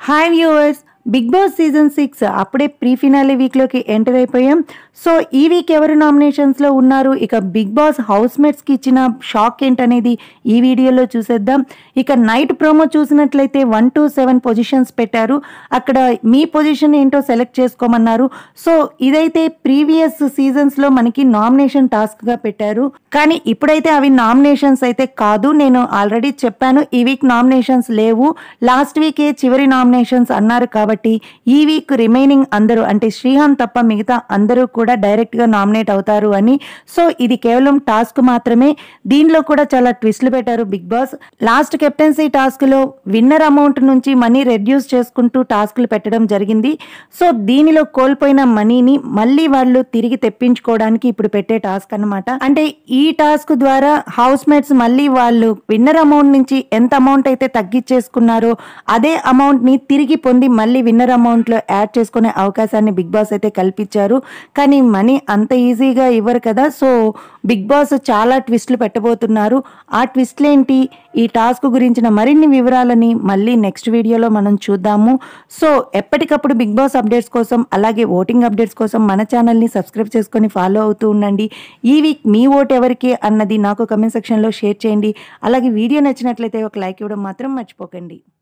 hi viewers Bigg Boss season six అప్పుడే pre finale వీక్లోకి enter అయిపోయాం సో ఈ వీక్ ఎవరు నామినేషన్స్లో ఉన్నారు ఇక బిగ్ బాస్ హౌస్ మేట్స్కి ఇచ్చిన షాక్ ఏంటనేది ఈ వీడియోలో చూసేద్దాం ఇక నైట్ ప్రోమో చూసినట్లయితే వన్ టు సెవెన్ పొజిషన్స్ పెట్టారు అక్కడ మీ పొజిషన్ ఏంటో సెలెక్ట్ చేసుకోమన్నారు సో ఇదైతే ప్రీవియస్ సీజన్స్లో మనకి నామినేషన్ టాస్క్గా పెట్టారు కానీ ఇప్పుడైతే అవి నామినేషన్స్ అయితే కాదు నేను ఆల్రెడీ చెప్పాను ఈ వీక్ నామినేషన్స్ లేవు లాస్ట్ వీకే చివరి నామినేషన్స్ అన్నారు కాబట్టి ఈ వీక్ రిమైనింగ్ అందరూ అంటే శ్రీహాన్ తప్ప మిగతా అందరూ కూడా డైరెక్ట్ గా నామినేట్ అవుతారు అని సో ఇది కేవలం టాస్క్ మాత్రమే దీనిలో కూడా చాలా ట్విస్ట్లు పెట్టారు Bigg Boss last captaincy task లో విన్నర్ అమౌంట్ నుంచి మనీ రెడ్యూస్ చేసుకుంటూ టాస్క్లు పెట్టడం జరిగింది సో దీనిలో కోల్పోయిన మనీని మళ్ళీ వాళ్ళు తిరిగి తెప్పించుకోవడానికి ఇప్పుడు పెట్టే టాస్క్ అన్నమాట అంటే ఈ టాస్క్ ద్వారా హౌస్ మేట్స్ మళ్ళీ వాళ్ళు విన్నర్ అమౌంట్ నుంచి ఎంత అమౌంట్ అయితే తగ్గించేసుకున్నారో అదే అమౌంట్ ని తిరిగి పొంది మళ్ళీ విన్నర్ అమౌంట్ లో యాడ్ చేసుకునే అవకాశాన్ని బిగ్ బాస్ అయితే కల్పించారు కానీ మనీ అంత ఈజీగా ఇవ్వరు కదా సో బిగ్ బాస్ చాలా ట్విస్ట్లు పెట్టబోతున్నారు ఆ ట్విస్ట్లు ఏంటి ఈ టాస్క్ గురించిన మరిన్ని వివరాలని మళ్ళీ నెక్స్ట్ వీడియోలో మనం చూద్దాము సో ఎప్పటికప్పుడు బిగ్ బాస్ అప్డేట్స్ కోసం అలాగే ఓటింగ్ అప్డేట్స్ కోసం మన ఛానల్ని సబ్స్క్రైబ్ చేసుకొని ఫాలో అవుతూ ఉండండి ఈ వీక్ మీ ఓట్ ఎవరికి అన్నది నాకు కమెంట్ సెక్షన్లో షేర్ చేయండి అలాగే వీడియో నచ్చినట్లయితే ఒక లైక్ ఇవ్వడం మాత్రం మర్చిపోకండి